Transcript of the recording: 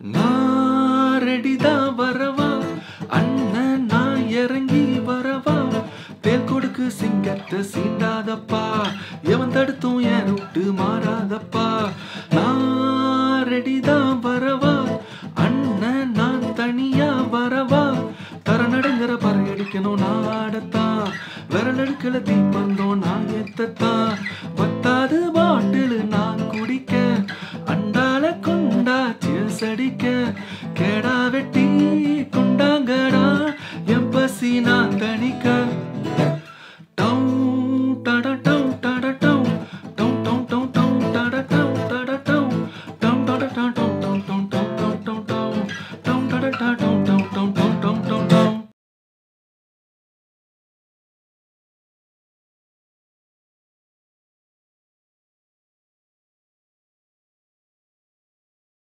நான் ரெடிதான் வரவா அண்ணன் நான் இறங்கி வரவா தேல் கொடுக்கு சிங்கத்தை சீண்டாதப்பா எவன் தடுத்தும் என் விட்டு மாறாதப்பா நான் ரெடிதான் வரவா அண்ணன் நான் தனியா வரவா தர நடுங்கிற பறையடிக்கணும் நான் ஆடத்தான் விரல் எடுக்கல தீப்பந்தோம் நான் ஏத்தத்தான் பத்தாது பாட்டில் நான் குடிக்க அண்டால கொண்டா சில்ஸ் அடிக்க கேடா வெட்டி கொண்டாங்கடா என் பசி நான் தணிக்க